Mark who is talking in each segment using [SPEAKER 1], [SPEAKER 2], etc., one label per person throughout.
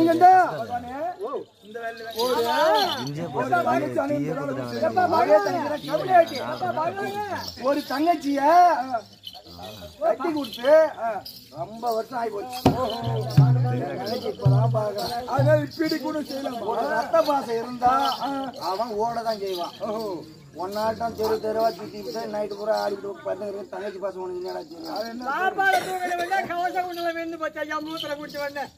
[SPEAKER 1] மணிகண்டா ஒரு ஒரு தங்கச்சி அணிந்து ஒரு தங்கச்சிய கட்டி கொடுத்து ரொம்ப வருஷம் ஆகி போச்சு தங்கச்சி இப்பதான் பாக்குறேன் அதான் இப்படி கூட செய்யலாம் ஒரு ரத்த பாசம் இருந்தா அவன் ஓட தான் செய்வான் ஒன்னாட்டம் தெரு தெருவா சுத்தி நைட்டு பூரா ஆடிட்டு பசங்க தங்கச்சி பாசம் உனக்கு என்னடா செய்யும்
[SPEAKER 2] சாப்பாடு தூக்கில வேண்டாம் கவசம் குண்டல வெந்து போச்சு ஐயா மூத்திர குடிச்சு வந்தேன்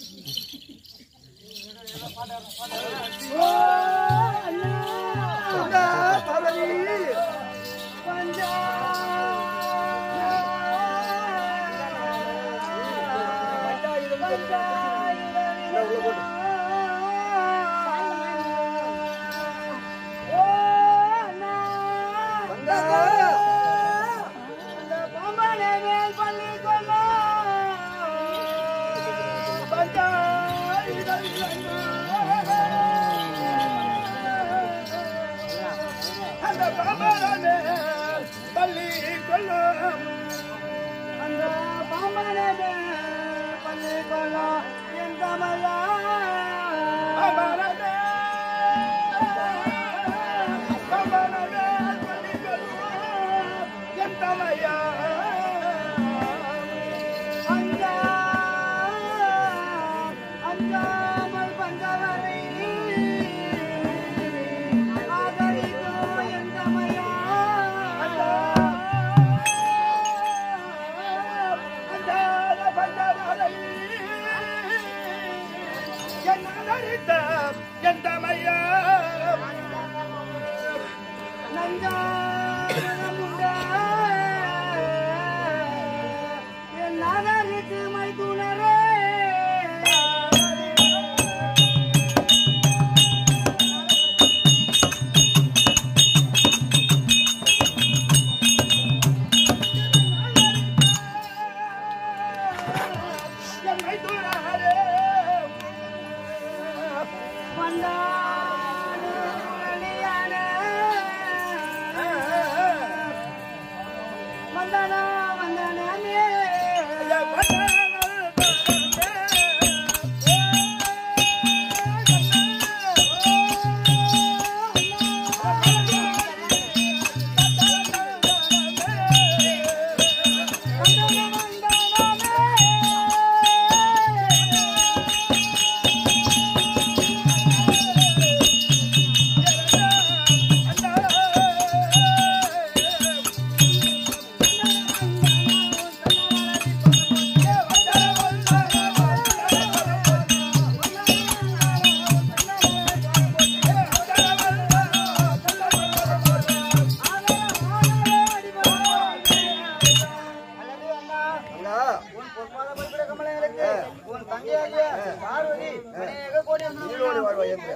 [SPEAKER 1] உன் தங்கையாகிய பார்வதி அநேக கோடி நீரோடு வாழ்வாய் என்று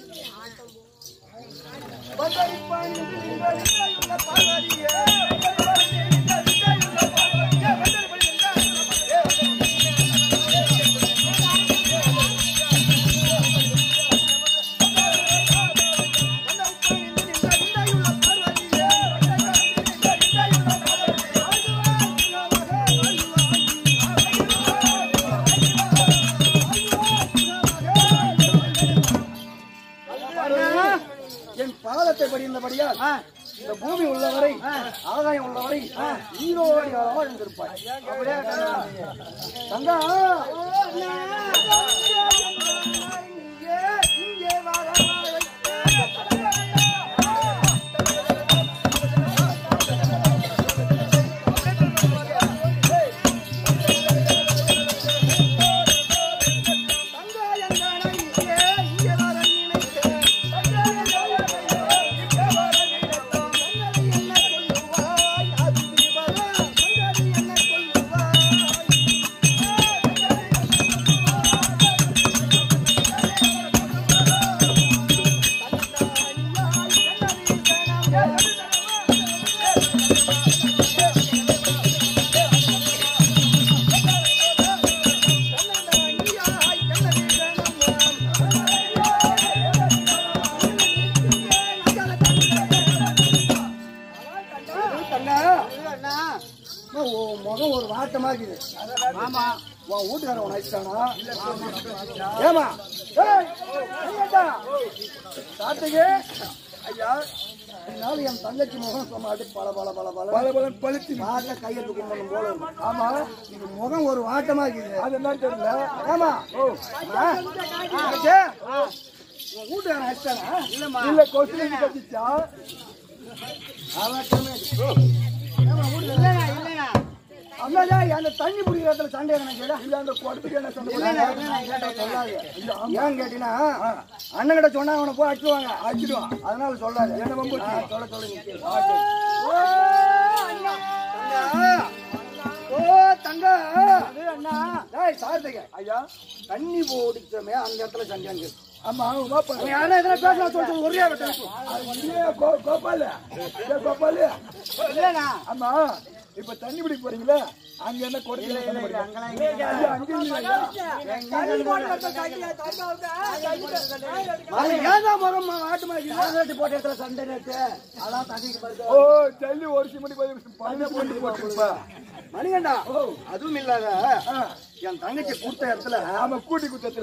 [SPEAKER 1] என் பாதத்தை படிந்தபடியால் இந்த பூமி உள்ளவரை ஆகாயம் உள்ளவரை ஈரோடி வாழ்ந்திருப்பாய் தங்கா தங்கா அம்மா, உன் முகம் ஒரு வாட்டமா இருக்குது
[SPEAKER 2] ஆமா
[SPEAKER 1] உன் வீட்டுக்காரன் உன அடிச்சிட்டானா ஏமா ஏய், ஐயாடா. கார்த்திகே ஐயா இதனால என் தங்கச்சி முகம் சும்மா அப்படியே பல பல பல பல
[SPEAKER 3] பல பல பழுத்தி
[SPEAKER 1] பார்க்க கையெழுத்து கும்பிடணும் போல இருக்கு. ஆமா இது முகம் ஒரு வாட்டமா இருக்குது
[SPEAKER 3] அது என்னன்னு தெரியல
[SPEAKER 1] ஆமா ஓ உன் வீட்டுக்காரன் அடிச்சிட்டானா
[SPEAKER 3] இல்ல கொஸ்டின் கட்டிச்சா
[SPEAKER 1] அம்மாடா அந்த தண்ணி பிடிக்கிற இடத்துல சண்டை எனக்கு
[SPEAKER 3] இல்ல அந்த குடத்துக்கு என்ன சொன்ன
[SPEAKER 1] ஏன் கேட்டீங்கன்னா அண்ணன் கிட்ட சொன்னா அவனை போய் அடிச்சுவாங்க
[SPEAKER 3] அடிச்சிடுவான்
[SPEAKER 1] அதனால சொல்லாது
[SPEAKER 3] என்ன வம்பு
[SPEAKER 1] ஆ, சொல்ல சொல்ல நீ கேளு.
[SPEAKER 2] ஓ, அண்ணா.
[SPEAKER 1] தங்கா. ஓ தங்கா
[SPEAKER 2] அண்ணா
[SPEAKER 1] டேய் சார்த்திக
[SPEAKER 3] ஐயா
[SPEAKER 1] தண்ணி போடிச்சோமே அந்த இடத்துல சண்டைங்க
[SPEAKER 3] ஆமா உமா பண்ண
[SPEAKER 1] அவன் யாரா எதனா பேசலாம் சொல்லிட்டு ஒரே விட்டு
[SPEAKER 3] கோபால கோபால
[SPEAKER 2] இல்லண்ணா
[SPEAKER 3] ஆமா இப்ப தண்ணி பிடிக்க போறீங்களா அங்க என்ன குடத்துல என்ன படிக்க ஐயா, அங்க இல்லையா
[SPEAKER 2] தண்ணி போட்டு வரட்டும், தண்ணியை தண்ணி விட்டு, தண்ணி விட்டு.
[SPEAKER 1] அது ஏதா மரம் ஆட்டு மாதிரி போட்ட இடத்துல சண்டை நேத்து அதான் தண்ணிக்கு படுத்து
[SPEAKER 3] ஓ ஜல்லி ஒரு சிமடி பதினஞ்சு பண்ணி போட்டுருப்பா
[SPEAKER 1] மணிகண்டா அதுவும் இல்லாத என் தங்கச்சி கொடுத்த இடத்துல
[SPEAKER 3] ஆமா கூட்டி குத்தத்துல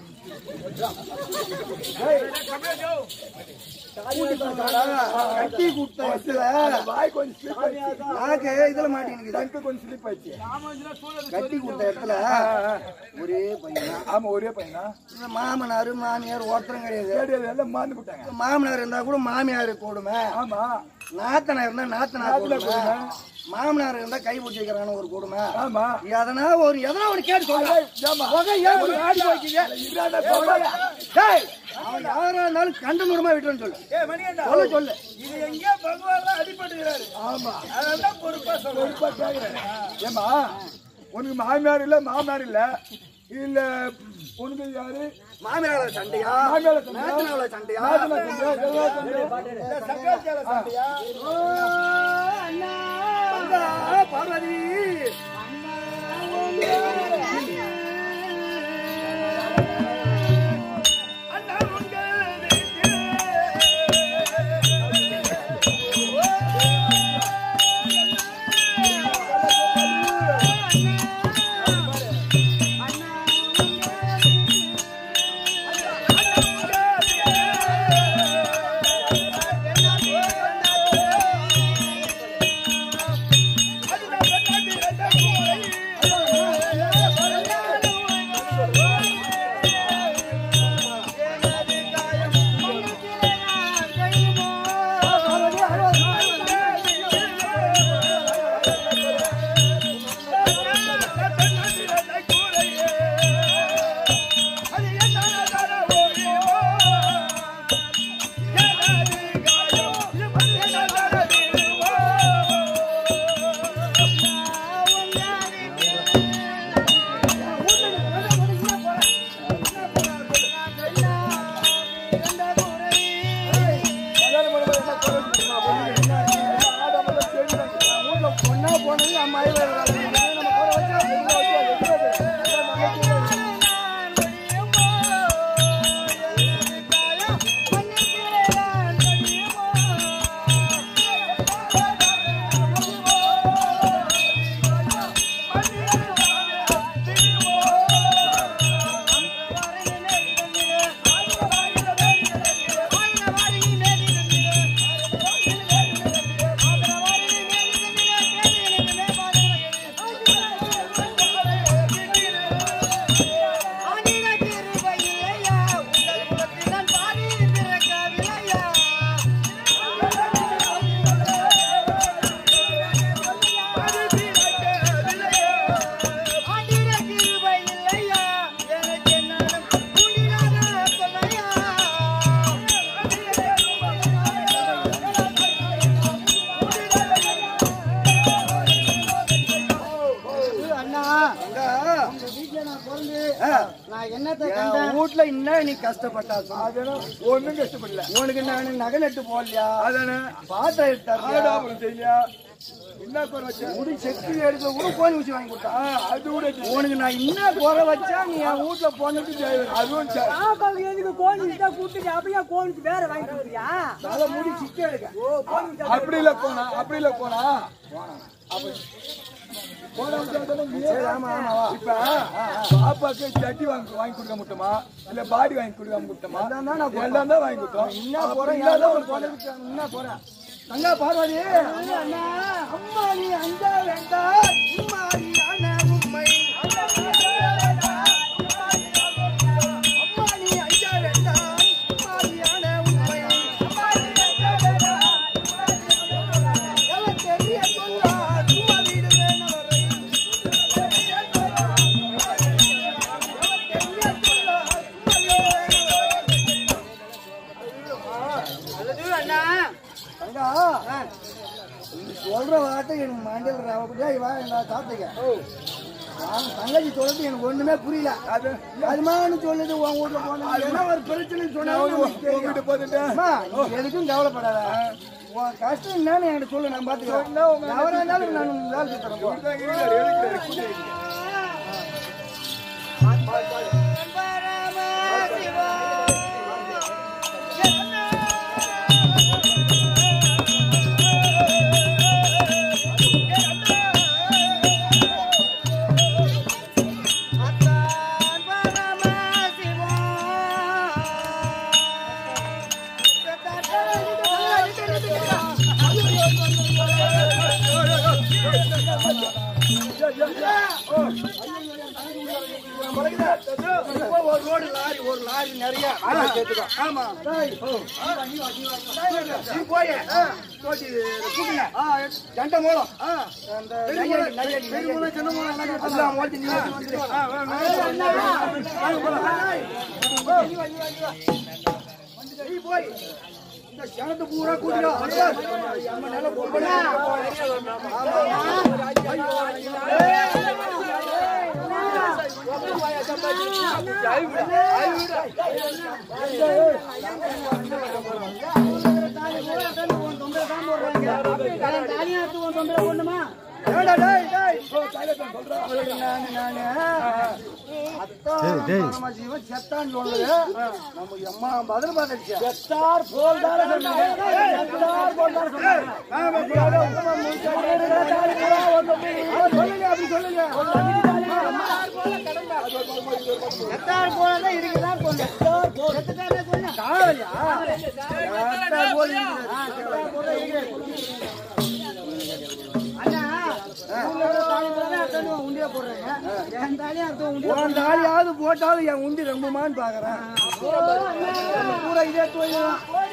[SPEAKER 1] கட்டி கொடுத்த இடத்துல
[SPEAKER 3] வாய் கொஞ்சம் ஸ்லிப் ஆயிடுச்சு
[SPEAKER 1] நாக்கு இதுல மாட்டேங்குது
[SPEAKER 3] தங்க கொஞ்சம் ஸ்லிப் ஆயிடுச்சு
[SPEAKER 1] கட்டி கொடுத்த இடத்துல ஒரே பையன் தான்.
[SPEAKER 3] ஆமா ஒரே பையனா
[SPEAKER 1] இந்த மாமனார் மாமியார் ஒருத்தரும் கிடையாது
[SPEAKER 3] கேடியது எல்லாம் மாந்து போட்டாங்க
[SPEAKER 1] மாமனார் இருந்தா கூட மாமியார் கொடுமை
[SPEAKER 3] ஆமா
[SPEAKER 1] நாத்தனார் இருந்தா நாத்தனார் கொடுமை மாமனார் இருந்தா கை பிடிச்சி வைக்கிறான்னு ஒரு கொடுமை
[SPEAKER 3] ஆமா
[SPEAKER 1] எதனா ஒரு எதனா ஒரு கேட்டு சொல்ல
[SPEAKER 3] ஆமா
[SPEAKER 1] முகம் ஏன் இப்படி ஆடி வைக்குது?
[SPEAKER 3] இதாண்டா கோபால.
[SPEAKER 1] டேய், அவன் யாரா இருந்தாலும் கண்டு முடமா விட்டுன்னு சொல்லு சொல்ல சொல்லு
[SPEAKER 2] இது எங்கேயோ பகவான் அடிபட்டுகிறாரு
[SPEAKER 3] ஆமா
[SPEAKER 2] அதான் பொறுப்பா சொல்றேன்
[SPEAKER 3] பொறுப்பா கேக்குறேன் ஏமா உனக்கு மாமியார் இல்ல மாமனார் இல்ல இல்ல உனக்கு யாரு
[SPEAKER 1] மாமியாரோட சண்டையா
[SPEAKER 3] மாமியாரோட சண்டையா?
[SPEAKER 1] நாத்தனாரோட சண்டையா
[SPEAKER 3] நாத்தனார் சண்டையா? எல்லாம் சண்டையா?
[SPEAKER 2] சங்காத்தியால சண்டையா
[SPEAKER 1] தங்கா, பார்வதி
[SPEAKER 3] கல்யாணம் பண்ணும்போது என்ன குறை வச்சிருக்கா? பொண்ணுங்க என்ன? என்ன ஆடாமல தெரியுறாங்க.
[SPEAKER 1] வீட்டுல பொண்ணா போனது அம்மா ஐயா நம்ம கூட வச்சா
[SPEAKER 3] என்ன வச்சு அது எதுக்கு அது? எல்லாம் நமக்கு தெரியாது.
[SPEAKER 2] அண்ணா
[SPEAKER 1] தங்கா,
[SPEAKER 2] உங்க வீட்டுல நான் பிறந்து
[SPEAKER 1] ஆ,
[SPEAKER 2] நான் என்னத்தை
[SPEAKER 1] என்
[SPEAKER 2] கண்டேன்
[SPEAKER 1] வீட்டுல என்ன நீ கஷ்டப்பட்டா சொல்லு.
[SPEAKER 3] அதெல்லாம் ஒண்ணும் கஷ்டப்படல
[SPEAKER 1] உனக்கு நான் நகை நட்டு போடலையா
[SPEAKER 3] அதானே
[SPEAKER 1] பாத்திரம் எடுத்தாரு
[SPEAKER 3] ஆடாபுரம் செய்யா என்ன குறை வச்ச
[SPEAKER 1] முடி செக்கு எடுக்க கூட கோழி ஊசி வாங்கி கொடுத்தா
[SPEAKER 3] ஆ, அது கூட சரி.
[SPEAKER 1] உனக்கு நான் என்ன குறை வச்சா நீ என் வீட்டுல போனது
[SPEAKER 3] அதுவும் சரி.
[SPEAKER 2] பாப்பாவுக்கு எதுக்கு கோழி தான் கூப்பிட்டு அப்படியே கோழிக்கு வேற வாங்கி கொடுக்குறியா
[SPEAKER 1] தலை முடி சிக்க எடுக்க
[SPEAKER 2] ஓ கோழி
[SPEAKER 3] அப்படி இல்ல போனா அப்படி இல்ல போனா அப்படி போடாம சேர்த்தாலும் நீ
[SPEAKER 1] சரி, ஆமா, ஆமா, வா.
[SPEAKER 3] இப்ப பாப்பாக்கு சட்டி வாங்கி வாங்கி கொடுக்க முட்டமா இல்ல பாடி வாங்கி கொடுக்க முட்டமா
[SPEAKER 1] எல்லாம் தான் நான் கொடுப்பேன்.
[SPEAKER 3] எல்லாம் தான் வாங்கி கொடுத்தோம்
[SPEAKER 1] என்ன போறேன்
[SPEAKER 3] இல்லாத
[SPEAKER 1] யாரோ
[SPEAKER 3] ஒரு
[SPEAKER 1] ஒரு பொண்ணுக்கு என்ன போறேன் தங்கா பார்வதி அண்ணா அம்மா நீ அஞ்சா வேண்டாம் உம்மாடி அண்ணா உம்மை அம்மா நீ அஞ்சா வேண்டாம் உம்மாடி அண்ணா உம்மை எல்லாம் தெரிய சொல்லா சும்மா வீடு வேணவரை தெரிய சொல்லா தங்கா நீ சொல்ற வார்த்தை எனக்கு மண்டையில் ரவப்படியா வா நான் சாப்பிட்டுக்க நான் தங்கச்சி சொல்றது எனக்கு ஒண்ணுமே புரியல
[SPEAKER 3] அது
[SPEAKER 1] அதுமான்னு சொல்லுது உன் வீட்டுல போன என்ன ஒரு பிரச்சனை சொன்னாலும் நமக்கு தெரியும்.
[SPEAKER 3] உங்ககிட்ட போட்டுட்டு
[SPEAKER 1] அம்மா, நீ எதுக்கும் கவலைப்படாத உன் கஷ்டம் என்னன்னு என்கிட்ட சொல்லு நான் பாத்துக்கிறேன் எவரா இருந்தாலும் நான் உனக்கு வேலை செஞ்சு தரேன் போ.
[SPEAKER 3] இவர்தான் இருக்கிறாரு, எழுக்கிறாரு, கூட்டி வைக்கிறாரு.
[SPEAKER 1] இப்போ ஒரு ரோடு லாரி ஒரு லாரி நிறைய சேர்த்துக்கோ ஆமா நீ போய் தோட்டி கூட்டுங்க ஜண்ட மூலம் அந்த நையடி நையடி நையடி அதெல்லாம் ஓட்டி நீ ஓட்டி வந்துரு. ஆ, வா, வா, வா, வா, வா. நீ போய் இந்த சனத்தை பூரா கூட்டிடா நம்ம நல்ல பொம்பளை ஏடா டேய் டேய் ஓ தைலத்தை சொல்றா நானு நானு அத்தா பரமசிவன் செத்தான்னு சொல்லுது நம்ம அம்மா பதில் பார்த்துச்சு செத்தார் போல் தான சொன்னாங்க செத்தார் போல் தான சொல்லுங்க அப்படி சொல்லுங்க செத்தார் போல தான் இருக்குதான் கொஞ்சம் செத்தார் போல் காவலியா செத்தார் போல் இருக்குது செத்தார் போல் தான் இருக்குது உன் தாலியாவது போட்டாலும் என் உண்டி ரொம்பமான்னு பாக்குறேன் பூரா இதே தொழில்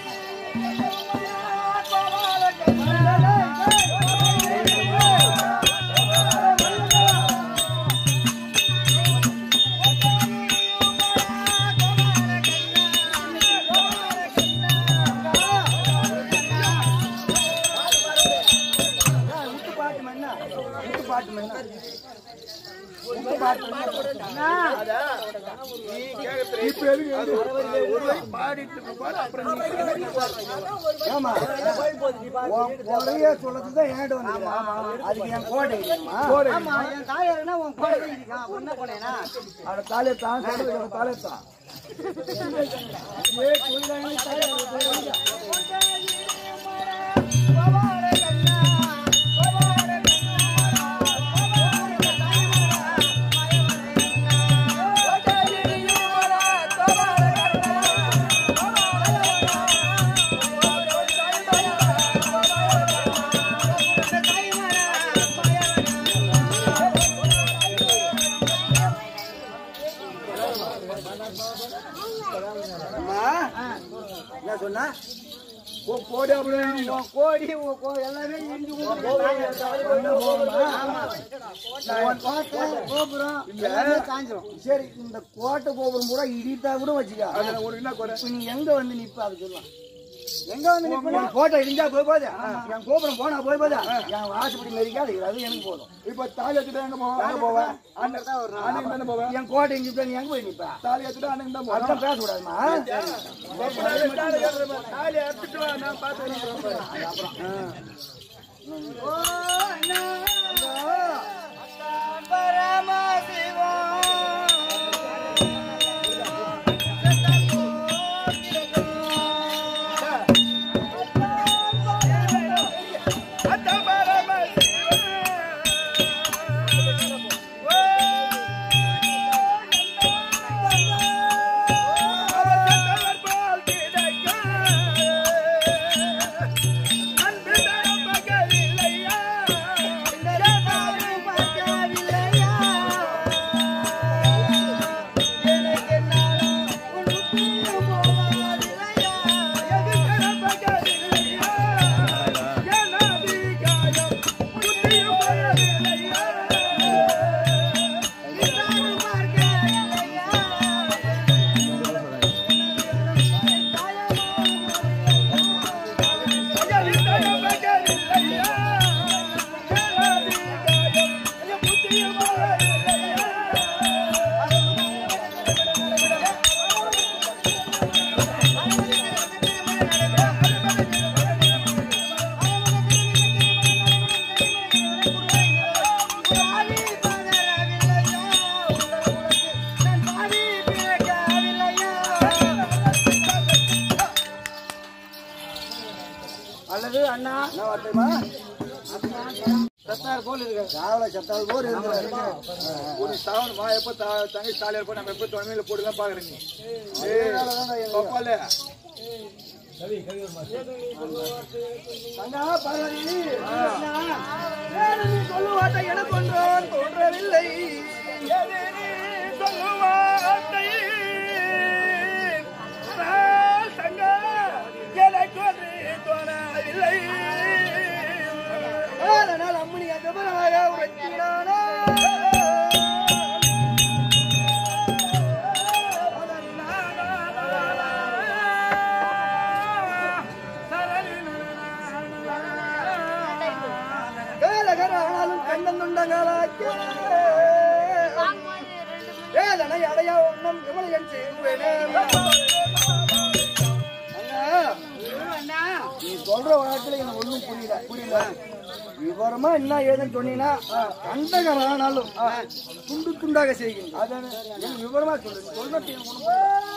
[SPEAKER 1] பாட்டு மண்ணா முத்து பாட்டு மண்ணா முத்து பாட்டு மண்ணா
[SPEAKER 3] இப்ப எதுக்கு அது ஒரு லைன் பாடிட்டு இருக்க பாரு, அப்புறம் நீ
[SPEAKER 1] ஆமா உன் குறைய சொல்லதுதான் ஏன்ட்டு வந்து அதுக்கு என் கோட்டை இல்லைம்மா அவட தாலே தான் சொல்றது அவட தாலே தான் ஏ குயிலாங்க தாலே அம்மா என்ன சொன்னா
[SPEAKER 3] போ- போடு அப்படியே நீ.
[SPEAKER 1] உன் கோடி உன் கோ- எல்லாமே இடிஞ்சு ஊத்துது. நான் உன் கோட்டை, கோபுரம் எல்லாமே காஞ்சிரும். சரி இந்த கோட்டை கோபுரம் பூரா இடித்தா கூட வச்சுக்க
[SPEAKER 3] அதுல உனக்கு என்ன குறை?
[SPEAKER 1] இப்ப நீ எங்க வந்து நிப்ப அது சொல்லலாம் எங்க வந்து நிப்ப என் கோட்டை இடிஞ்சா போய் போதா என் கோபுரம் போனா போய் போதா என் வாசப்படி மெரிக்காது அது எனக்கு போதும்
[SPEAKER 3] இப்ப தாலி எடுத்துட்டு எங்க போவோம்?
[SPEAKER 1] எங்க போவேன்
[SPEAKER 3] அண்ணன் அண்ணன் தானே போவேன்
[SPEAKER 1] என் கோட்டை இடிஞ்சா நீ எங்க போய் நிப்ப
[SPEAKER 3] தாலி எடுத்துட்டு அண்ணன் தான் போவேன்
[SPEAKER 1] அதெல்லாம் பேசக்கூடாதுமா
[SPEAKER 3] தாலி எடுத்துட்டு வா, நான் பார்த்துக்கிறேன். அந்த பரமசிவன்
[SPEAKER 1] வார்த்தைமா சத்தார் போல் இருக்கு காவல சத்தார் போல் இருக்கு
[SPEAKER 3] ஒரு சாவணுமா எப்ப தா- தங்கச்சி தாலியா இருப்போம் நம்ம எப்ப தொலைமையில போட்டுதான் பாக்குறேன் நீ பப்பால
[SPEAKER 1] தங்கா பார்வதி வேறு நீ சொல்லுவாட்ட எனக்கு ஒன்றோ தோன்றவில்லை எது நீ சொல்லுவாட்டை நான் தங்கா எனக்கு ஒன்று தோணவில்லை அதனால் அம்மணி அகபராக உரைக்கிறானா வேலகரானாலும் கண்ணன் துண்டங்களாக்கே வேலனை அடையா ஒன்றும் இவளையன் செய்வேனே அண்ணா, நீ சொல்ற வார்த்தையில எனக்கு ஒண்ணும் புரியல புரியல விவரமா என்ன ஏதுன்னு சொன்னீங்கன்னா கண்டகர் ஆனாலும் துண்டு துண்டாக செய்கின்ற அதான் எனக்கு விவரமா சொல்லு நீ சொல்றது எனக்கு ஒண்ணும்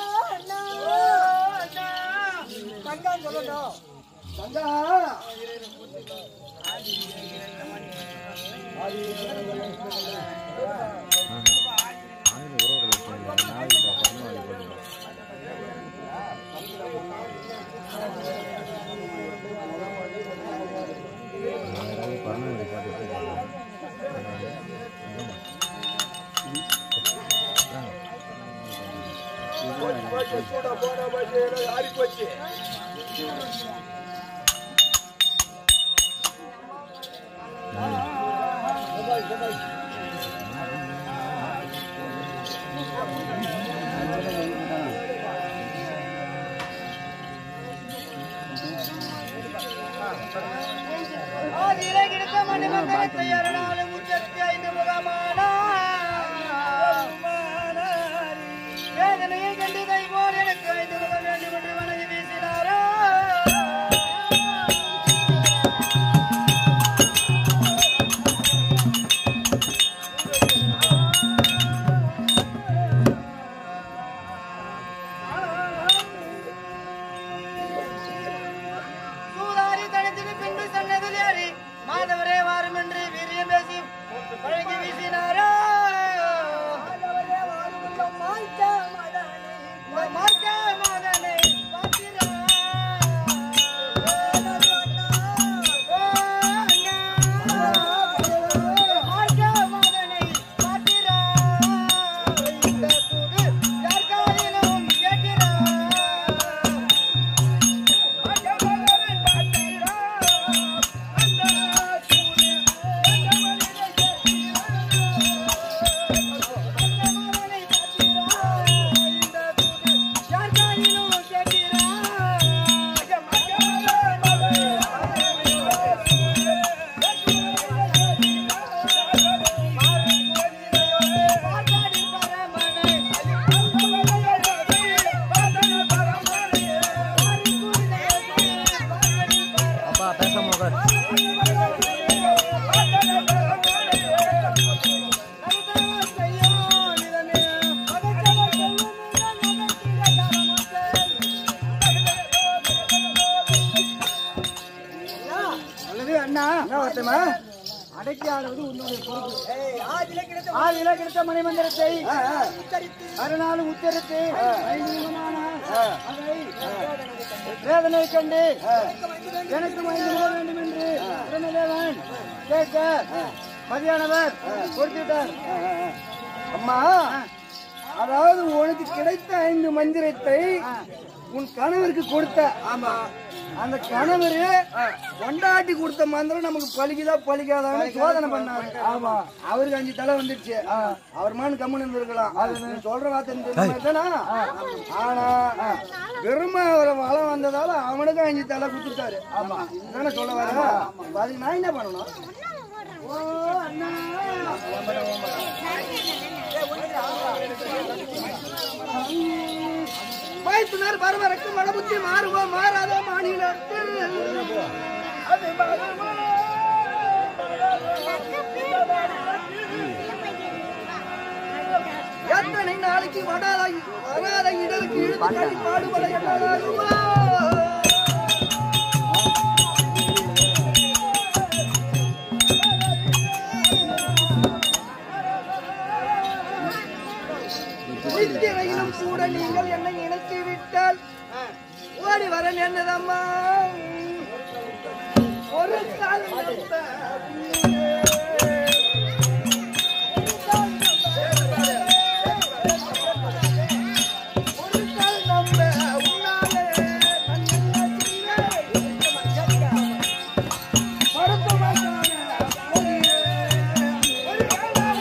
[SPEAKER 1] புரியல. தங்கா
[SPEAKER 3] போச்சு, கூட போன போச்சு, எல்லாம் ஆறி போச்சு
[SPEAKER 2] ஆதியிலே கிடைத்த மணிமண்டலத்தை அருளாலும் உச்சத்தி ஐந்து முகமானா. வேதனையை கண்டு கைபோல் எனக்கு ஐந்து முகம் வேண்டும் என்று வணங்கி வீசினாரோ சூதாரி தனித்திரு பின்பு சொன்னதில் ஏறி மாதவரே வாரும் என்று வீரியம் பேசி பழகி வீசினாரோ மார்க்க மகனை பார்க்கிறா. ஓ அண்ணா. மார்க்க மகனை பார்க்கிறா. இந்த தூது யார் காதிலும் கேட்கிறா.
[SPEAKER 1] நல்லது அண்ணா என்ன வார்த்தைமா அடக்கி ஆடுவது உன்னுடைய பொறுப்பு ஆதியில கிடைத்த மணிமந்திரத்தை அறுநாள் உத்தரித்து ஐந்து முகமான அதை வேதனை கண்டு எனக்கு ஐந்து முகம் வேண்டும் என்று பிரம்மதேவன் கேட்க மதியானவர் கொடுத்துட்டார் அம்மா அதாவது உனக்கு கிடைத்த ஐந்து மந்திரத்தை உன் கணவருக்கு கொடுத்த ஆமா அந்த கணவர் கொண்டாட்டி கொடுத்த மந்திரம் நமக்கு பலிக்குதா பலிக்காதான்னு சோதனை பண்ணாரு ஆமா அவருக்கு அஞ்சு தலை வந்துருச்சு அவர் மான் கம்முன்னு இருந்திருக்கலாம் அது நீ சொல்ற வார்த்தை தெரிஞ்ச மாதிரி தானா? ஆனா பெருமை அவர் வளம் வந்ததால அவனுக்கும் அஞ்சு தலை குடுத்துட்டாரு ஆமா இதுதானே சொல்ல வர அதுக்கு நான் என்ன பண்ணணும் ஓ அண்ணா வைத்துனர் பரவரக்கு மனபுத்தி மாறுவோ மாறாத மாநிலத்தில் அது மாறுமா? எத்தனை நாளைக்கு வடாத வராத இடருக்கு இழுத்து தள்ளி பாடுபட என்னாலாகுமா? சித்திரையிலும் கூட நீங்கள் என்னை இணைத்து விட்டால் ஓடி வர என்னதம்மா ஒரு கால் நம்ப ஒரு கால் நம்ப உன்னாலே நான் என்ன செய்வேன்? மருத்துவமனைக்கான போகிறேன். ஒரு கால்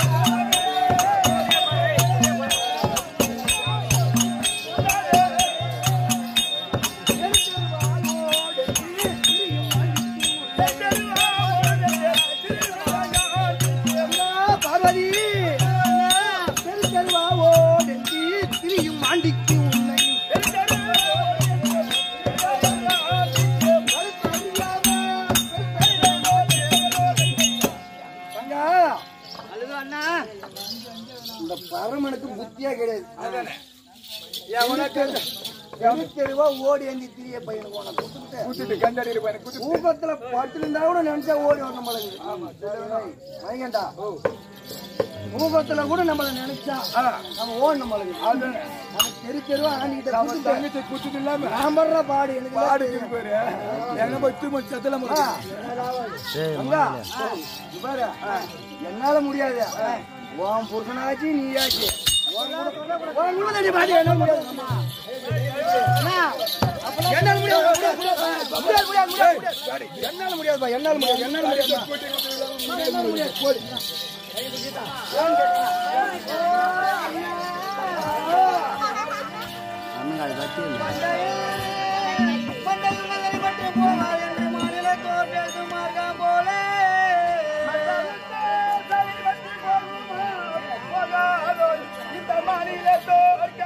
[SPEAKER 1] பார்வதி பெருக்கருவாவோடு திரியும் ஆண்டிக்கு உன்னை தங்கா, இந்த பரமனுக்கு புத்தியா கிடையாது தெருவா ஓடி அஞ்சு திரிய பையனுக்கு உன்னை கொடுத்துட்டு
[SPEAKER 3] குத்துட்டு கண்டடி இருப்பாரு குத்து
[SPEAKER 1] தூக்கத்துல படுத்திருந்தா கூட நினைச்சா ஓடி வரணும் பழகுது மைகண்டா தூக்கத்துல கூட நம்மள நினைச்சா நம்ம ஓடணும் பழகுது நம்ம தெரு தெருவா ஆண்டிக்கிட்ட
[SPEAKER 3] அவன்
[SPEAKER 1] குத்துட்டு
[SPEAKER 3] தங்கச்சி குத்துட்டு இல்லாம
[SPEAKER 1] நான் படுற பாடு எனக்கு
[SPEAKER 3] பாடு இருப்பாரு எங்க போய் தூம சத்தல
[SPEAKER 1] அங்கா, இங்க பாரு, என்னால முடியாது உன் புருஷனாச்சு நீயாச்சு உன் கூட- உன் கூட தண்ணி பாட்டு என்னால முடியாது அண்ணா, என்னால முடியாது முடியாது, முடியாது, முடியாது, முடியாது, முடியாது. என்னால முடியாதுப்பா என்னால முடியாது என்னால முடியாது என்னால முடியாது போடு
[SPEAKER 2] மண்டல் மதல் பட்டு போவார் என்று மாநிலத்தோர் பேசும் மார்க்கம் போல
[SPEAKER 3] இந்த மாநிலத்தோ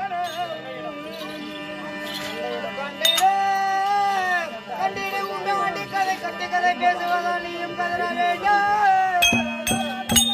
[SPEAKER 2] கண்டிடே கண்டிடே உண்மை வாண்டி கதை கட்டு கதை பேசுவதா நீயும் கதற வேண்டும்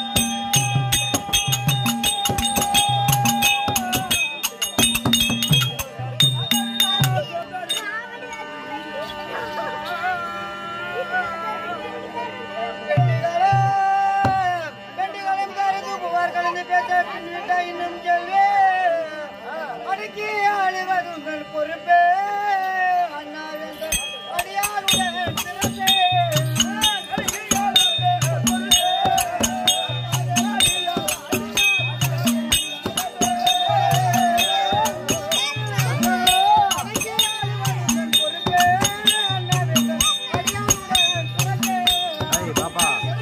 [SPEAKER 2] வெண்டிகளும் கருது புகார் கலந்து பேச பின்விட்ட இன்னும் கேள்வி அடக்கி ஆளுவது உங்கள் பொறுப்பே அண்ணா வேந்தர் அடியாருடன் சிறப்பே அடக்கி ஆளுவது பொறுப்பே. அடக்கி ஆளுவது உங்கள் பொறுப்பே அண்ணா வேந்தர் அடியாருடன் சிறப்பே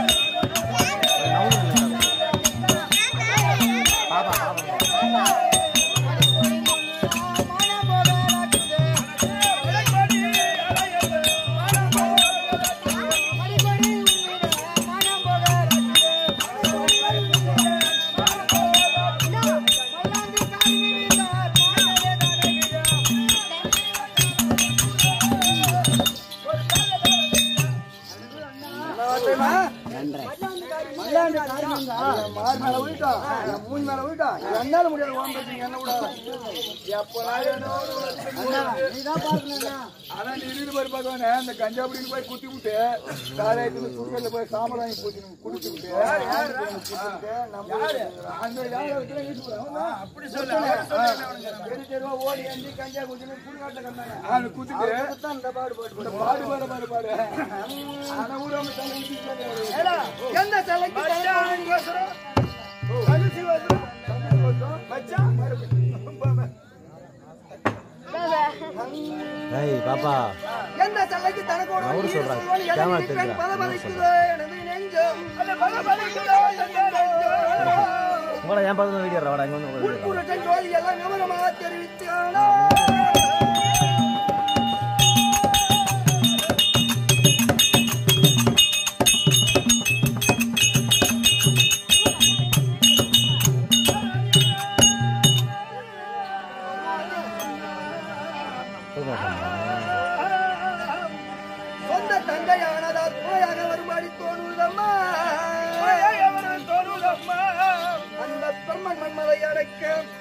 [SPEAKER 1] மல்லாண்டு காரியங்க. மார் மேல விழுட்டோம், என் மூஞ்சி மேல விழுட்டோம். என்னால முடியாது உன் பிரச்சனை, என்ன விடாத.
[SPEAKER 3] ஆனா நீ இருந்து போய் பார்க்கவானே அந்த கஞ்சா அப்படின்னு போய் குத்தி விட்டு காலையத்துல சுடுகல்ல போய் சாம்பல் வாங்கி போச்சு குடிச்சு விட்டு அந்த யாரை இருக்கிற
[SPEAKER 1] அப்படி சொல்லு. தெரு தெருவா ஓடி அஞ்சு கஞ்சா குடிச்சுன்னு சுடுகாட்டுல கிடந்தாங்க.
[SPEAKER 3] அவனை குத்திட்டு
[SPEAKER 1] அதுக்குத்தான் இந்த பாடு போட்டு
[SPEAKER 3] இந்த பாடு பாடு பாடு பாடு ஆனா கூட அவன் தலை ஊத்திட்டு
[SPEAKER 1] ஏடா, எந்த சிலைக்கு தலைவணி நீங்க சொல்ற? அரிசி வருது.
[SPEAKER 3] மச்சான்
[SPEAKER 4] ஏய் பாப்பா
[SPEAKER 1] எந்த சிலைக்கு தனக்கு ஒரு
[SPEAKER 4] அவரு
[SPEAKER 1] நீர்
[SPEAKER 4] சொல்றாரு.
[SPEAKER 1] சொல்வான், எதை
[SPEAKER 4] கேமரா
[SPEAKER 1] நினைக்கிறேன்,
[SPEAKER 4] தெரியுதா?
[SPEAKER 1] பதபதைக்குதோ எனது நெஞ்சம். அது பதபதைக்குதோ எனது நெஞ்சம்.
[SPEAKER 4] உங்களோட என் பக்கத்துல வீடியோ வாடா இங்க வந்து உங்க video.
[SPEAKER 1] உட்புறத்தை ஜோதி எல்லாம் விவரமாக தெரிவித்தானோ
[SPEAKER 4] தூங்க சொன்னா.
[SPEAKER 1] சொந்த தந்தையானதால் போயாக வரும்படி தோணுதம்மா அந்த பிரம்மன் மன்மதை அடைக்க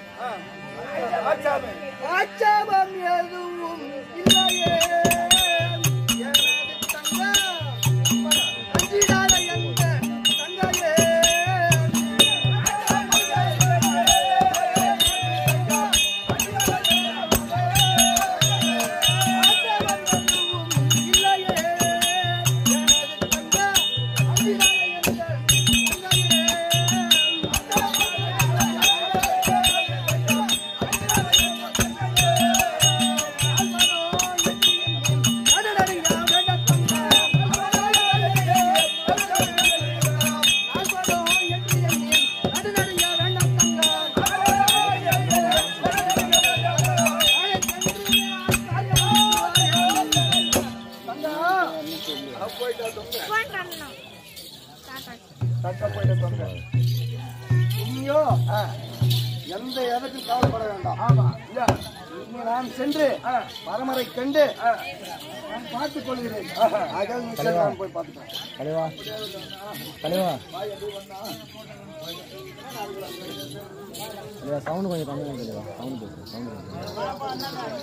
[SPEAKER 1] ஆச்சாபம் எதுவும் இல்லையே எனது தங்கம் அஞ்சிடாத எந்த தங்கையே
[SPEAKER 3] போயிட தொங்க
[SPEAKER 1] நீயோ எந்த எதற்கும் கவலைப்பட வேண்டாம்
[SPEAKER 3] ஆமா இல்ல
[SPEAKER 1] இனி நான் சென்று பரமரை கண்டு நான் பார்த்துக் கொள்கிறேன் ஆக நீ சென்று நான் போய் பார்த்துக்கிறேன்
[SPEAKER 4] தலைவா தலைவா தலைவா சவுண்ட் கொஞ்சம் கம்மி பண்ணி தலைவா சவுண்ட் பேசு சவுண்ட்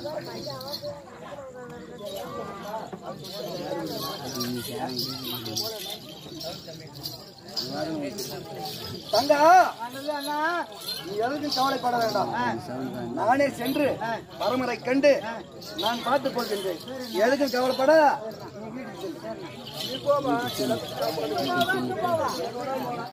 [SPEAKER 1] தங்கா நீ எதற்கும் கவலைப்பட வேண்டாம் நானே சென்று பரமரை கண்டு நான் பார்த்துக் கொள்கின்றேன் எதுக்கும் கவலைப்பட நீ வீட்டுக்கு செல்லு